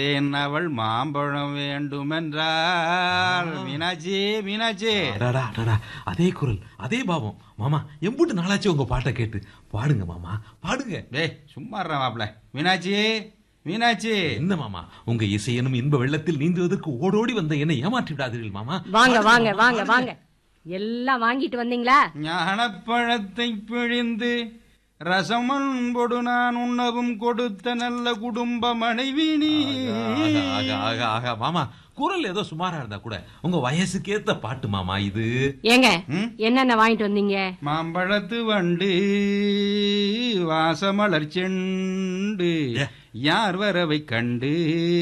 ஏன் அவள் மாம்பழம் வேண்டுமென்றால் மீனாட்சி மீனாட்சி அடடா, அடடா, அதே குரல் அதே பாவம் மாமா எம்புட்டு நாளாச்சு உங்க பாட்டை கேட்டு பாடுங்க மாமா பாடுங்க டேய் சும்மா இருடா மாப்ள மீனாட்சி மீனாட்சி என்ன மாமா உங்க இசையனும் இன்ப வெள்ளத்தில் நீந்துவதற்கு ஓடோடி வந்த என்னை ஏமாற்றி விடாதீர்கள் மாமா வாங்க பாடுங்க வாங்க மாமா, வாங்க பாடுங்க. வாங்க எல்லாம் வாங்கிட்டு வந்தீங்களா ஞானப்பழத்தை பிழிந்து ரசமன்பொடு நான் உண்ணவும் கொடுத்த நல்ல குடும்ப மனைவி நீ ஆகா, ஆகா, ஆகா, ஆகா, மாமா குரல் ஏதோ சுமாரா இருந்தா கூட உங்க வயசுக்கேத்த பாட்டு மாமா இது ஏங்க ம்? என்னென்ன வாங்கிட்டு வந்தீங்க மாம்பழத்து வண்டு வாசமலர் செண்டு ஏ. யார் வரவை கண்டு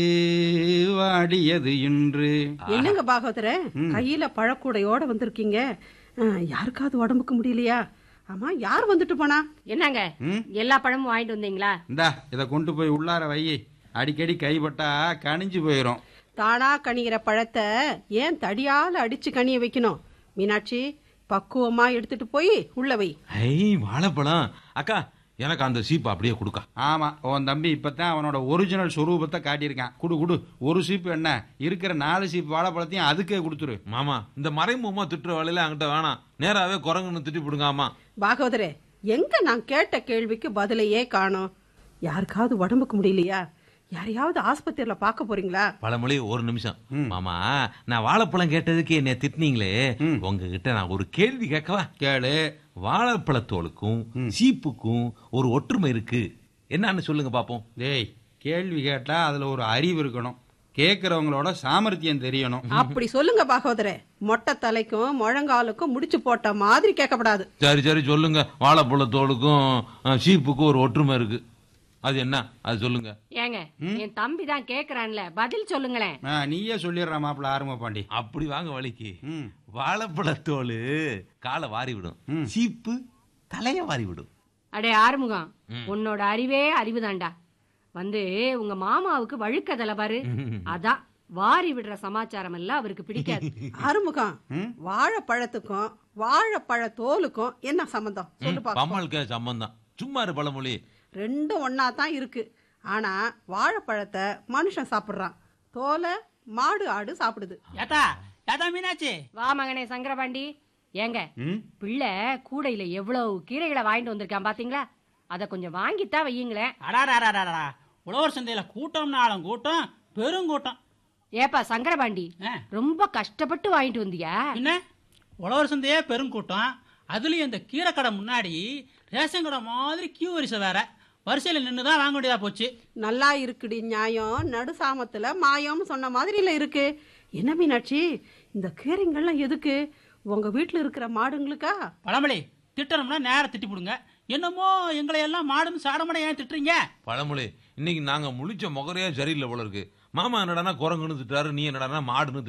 வாடியது இன்று என்னங்க பாகவதர கையில பழக்கூடையோட வந்திருக்கீங்க ஆ, யாருக்காவது உடம்புக்கு முடியலையா ஆமா யார் வந்துட்டு போனா என்னங்க ம்? எல்லா பழமும் வாங்கிட்டு வந்தீங்களா இந்தா இத கொண்டு போய் உள்ளார வை அடிக்கடி கைப்பட்டா கனிஞ்சு போயிரும் தானா கனிகிற பழத்தை ஏன் தடியால அடிச்சு கனிய வைக்கணும் மீனாட்சி பக்குவமா எடுத்துட்டு போய் உள்ள வை ஐ வாழைப்பழம் அக்கா எனக்கு அந்த சீப் அப்படியே கொடுக்கா ஆமா உன் தம்பி இப்பதான் அவனோட ஒரிஜினல் சொரூபத்தை காட்டியிருக்கான் குடு குடு ஒரு சீப்பு என்ன இருக்கிற நாலு சீப்பு வாழைப்பழத்தையும் அதுக்கே கொடுத்துரு மாமா இந்த மறைமுகமா திட்டுற வேலையில அங்கிட்ட வேணாம் நேராவே குரங்குன்னு திட்டி விடுங்க ஆமா பாகவதரே எங்க நான் கேட்ட கேள்விக்கு பதிலையே காணோம் யாருக்காவது உடம்புக்கு முடியலையா யாரையாவது ஆஸ்பத்திரியில பார்க்க போறீங்களா பழமொழி ஒரு நிமிஷம் மாமா நான் வாழைப்பழம் கேட்டதுக்கு என்னை திட்டினீங்களே உங்ககிட்ட நான் ஒரு கேள்வி கேட்கவா கேளு வாழைப்பழத்தோலுக்கும் சீப்புக்கும் ஒரு ஒற்றுமை இருக்கு என்னன்னு சொல்லுங்க பாப்போம் டேய் கேள்வி கேட்டா அதுல ஒரு அறிவு இருக்கணும் கேட்கறவங்களோட சாமர்த்தியம் தெரியணும் அப்படி சொல்லுங்க பாகவதரே மொட்டை தலைக்கும் முழங்காலுக்கும் முடிச்சு போட்ட மாதிரி கேட்கப்படாது சரி சரி சொல்லுங்க வாழைப்பழத்தோலுக்கும் அஹ், சீப்புக்கும் ஒரு ஒற்றுமை இருக்கு அது என்ன அது சொல்லுங்க ஏங்க என் தம்பி தான் கேக்குறான்ல பதில் சொல்லுங்களேன் ஆ, நீயே சொல்லிடுற மாப்பிள்ள ஆரம்ப பாண்டி அப்படி வாங்க வழிக்கு ம் வாழைப்பழத்தோல் காலை வாரி விடும் சீப்பு தலைய வாரி விடும் அடே ஆறுமுகம் உன்னோட அறிவே அறிவுதான்டா வந்து உங்க மாமாவுக்கு வழுக்கதல பாரு அதான் வாரி விடுற சமாச்சாரம் எல்லாம் அவருக்கு பிடிக்காது அறுமுகம் வாழைப்பழத்துக்கும் வாழைப்பழ தோலுக்கும் என்ன சம்பந்தம் சொல்லு பாக்க பம்மலுக்கு சம்பந்தம் சும்மா இரு பழமொழி ரெண்டும் ஒன்னா தான் இருக்கு ஆனா வாழைப்பழத்தை மனுஷன் சாப்பிடுறான் தோலை மாடு ஆடு சாப்பிடுது ஏத்தா ஏத்தா மீனாட்சி வா மகனே சங்கரபாண்டி ஏங்க ம் பிள்ளை கூடையில எவ்வளவு கீரைகளை வாங்கிட்டு வந்திருக்கான் பாத்தீங்களா அத கொஞ்சம் வாங்கித்தான் வையுங்களேன் அடாடாடாடாடா உழவர் சந்தையில கூட்டம்னாலும் கூட்டம் பெருங்கூட்டம் ஏப்பா சங்கரபாண்டி ஆ. ரொம்ப கஷ்டப்பட்டு வாங்கிட்டு வந்தியா என்ன உழவர் சந்தையே பெருங்கூட்டம் அதுலயும் இந்த கீரை கடை முன்னாடி ரேஷன் கடை மாதிரி கியூ வரிசை வேற வரிசையில நின்று தான் வாங்க வேண்டியதா போச்சு நல்லா இருக்குடி நியாயம் நடுசாமத்துல மாயம்னு சொன்ன மாதிரில இருக்கு என்ன மீனாட்சி இந்த கீரைங்கள்லாம் எதுக்கு உங்க வீட்டுல இருக்கிற மாடுங்களுக்கா பழமொழி திட்டணும்னா நேரம் திட்டி போடுங்க என்னமோ எங்களை எல்லாம் மாடுன்னு சாடமடை ஏன் திட்டுறீங்க பழமொழி இன்னைக்கு நாங்க முழிச்ச முகரையே சரியில்லை போல இருக்கு மாமா என்னடானா குரங்குன்னு திட்டாரு நீ என்னடானா மாடுன்னு